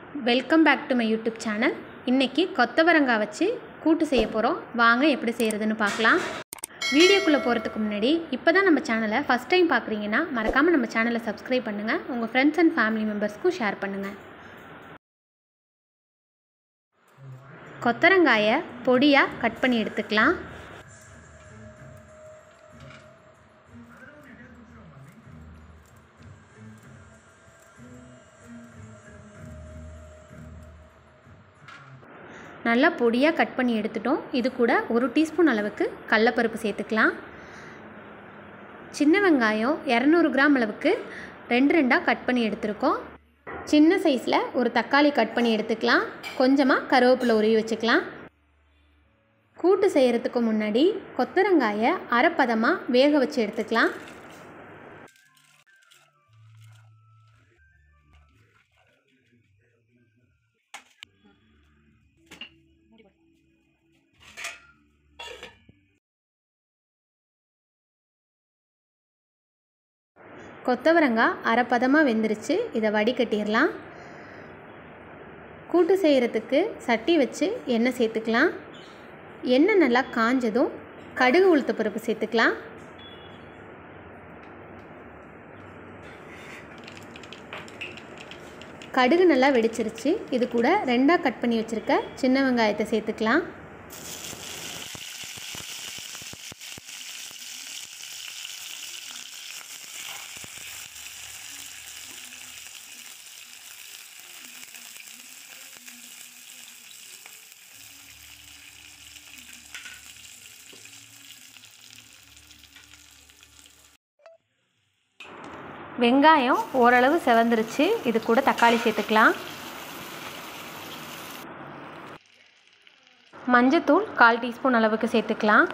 welcome back to my YouTube channel இன்றைக்கி கொத்தவரங்காய் வச்சு கூட்டு செய்ய போகிறோம் வாங்க எப்படி செய்கிறதுன்னு பார்க்கலாம் வீடியோக்குள்ளே போகிறதுக்கு முன்னாடி இப்போ தான் நம்ம சேனலை ஃபஸ்ட் டைம் பார்க்குறீங்கன்னா மறக்காமல் நம்ம சேனலை சப்ஸ்கிரைப் பண்ணுங்கள் உங்கள் ஃப்ரெண்ட்ஸ் அண்ட் ஃபேமிலி மெம்பர்ஸ்க்கும் ஷேர் பண்ணுங்கள் கொத்தரங்காயை பொடியாக கட் பண்ணி எடுத்துக்கலாம் நல்லா பொடியாக கட் பண்ணி எடுத்துட்டோம் இது கூட ஒரு டீஸ்பூன் அளவுக்கு கடலப்பருப்பு சேர்த்துக்கலாம் சின்ன வெங்காயம் இரநூறு கிராம் அளவுக்கு ரெண்டு ரெண்டாக கட் பண்ணி எடுத்துருக்கோம் சின்ன சைஸில் ஒரு தக்காளி கட் பண்ணி எடுத்துக்கலாம் கொஞ்சமாக கருவேப்பிலை உருவி வச்சுக்கலாம் கூட்டு செய்கிறதுக்கு முன்னாடி கொத்தரங்காயை அரைப்பதமாக வேக வச்சு எடுத்துக்கலாம் கொத்தவரங்காய் அரைப்பதமாக வெந்துருச்சு இதை வடிகட்டிடலாம் கூட்டு செய்கிறதுக்கு சட்டி வச்சு எண்ணெய் சேர்த்துக்கலாம் எண்ணெய் நல்லா காஞ்சதும் கடுகு உளுத்த பருப்பு சேர்த்துக்கலாம் கடுகு நல்லா வெடிச்சிருச்சு இது கூட ரெண்டாக கட் பண்ணி வச்சுருக்க சின்ன வெங்காயத்தை சேர்த்துக்கலாம் வெங்காயம் ஓரளவு செவந்துருச்சு இது கூட தக்காளி சேர்த்துக்கலாம் மஞ்சத்தூள் கால் டீஸ்பூன் அளவுக்கு சேர்த்துக்கலாம்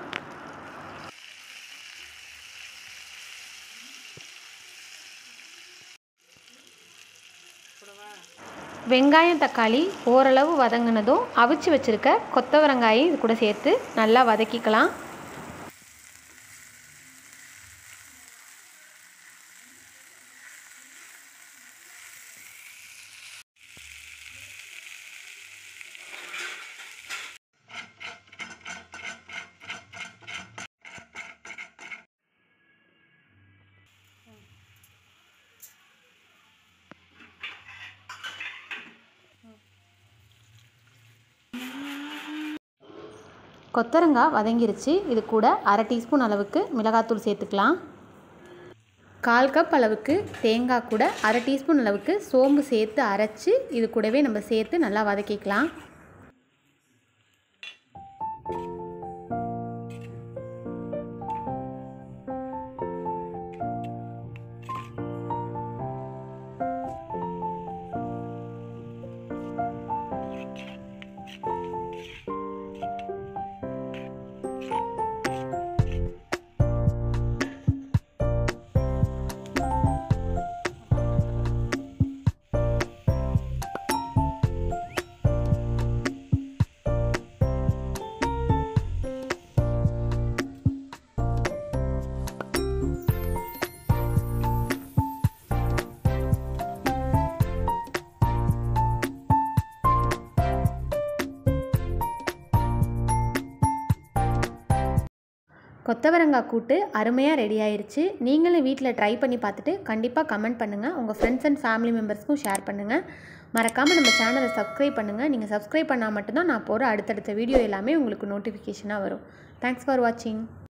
வெங்காயம் தக்காளி ஓரளவு வதங்கினதும் அவிச்சு வச்சுருக்க கொத்தவரங்காயை இது கூட சேர்த்து நல்லா வதக்கிக்கலாம் கொத்தரங்காய் வதங்கிருச்சு இது கூட அரை டீஸ்பூன் அளவுக்கு மிளகாத்தூள் சேர்த்துக்கலாம் கால் கப் அளவுக்கு தேங்காய் கூட அரை டீஸ்பூன் அளவுக்கு சோம்பு சேர்த்து அரைச்சி இது கூடவே நம்ம சேர்த்து நல்லா வதக்கிக்கலாம் கொத்தவரங்காய் கூட்டு அருமையாக ரெடி ஆயிடுச்சு நீங்களும் வீட்டில் ட்ரை பண்ணி பார்த்துட்டு கண்டிப்பாக கமெண்ட் பண்ணுங்கள் உங்கள் ஃப்ரெண்ட்ஸ் அண்ட் ஃபேமிலி மெம்பர்ஸ்க்கும் ஷேர் பண்ணுங்கள் மறக்காமல் நம்ம சேனலை சப்ஸ்கிரைப் பண்ணுங்கள் நீங்கள் சப்ஸ்கிரைப் பண்ணால் மட்டும்தான் நான் போகிற அடுத்தடுத்த வீடியோ எல்லாமே உங்களுக்கு நோட்டிஃபிகேஷனாக வரும் தேங்க்ஸ் ஃபார் வாட்சிங்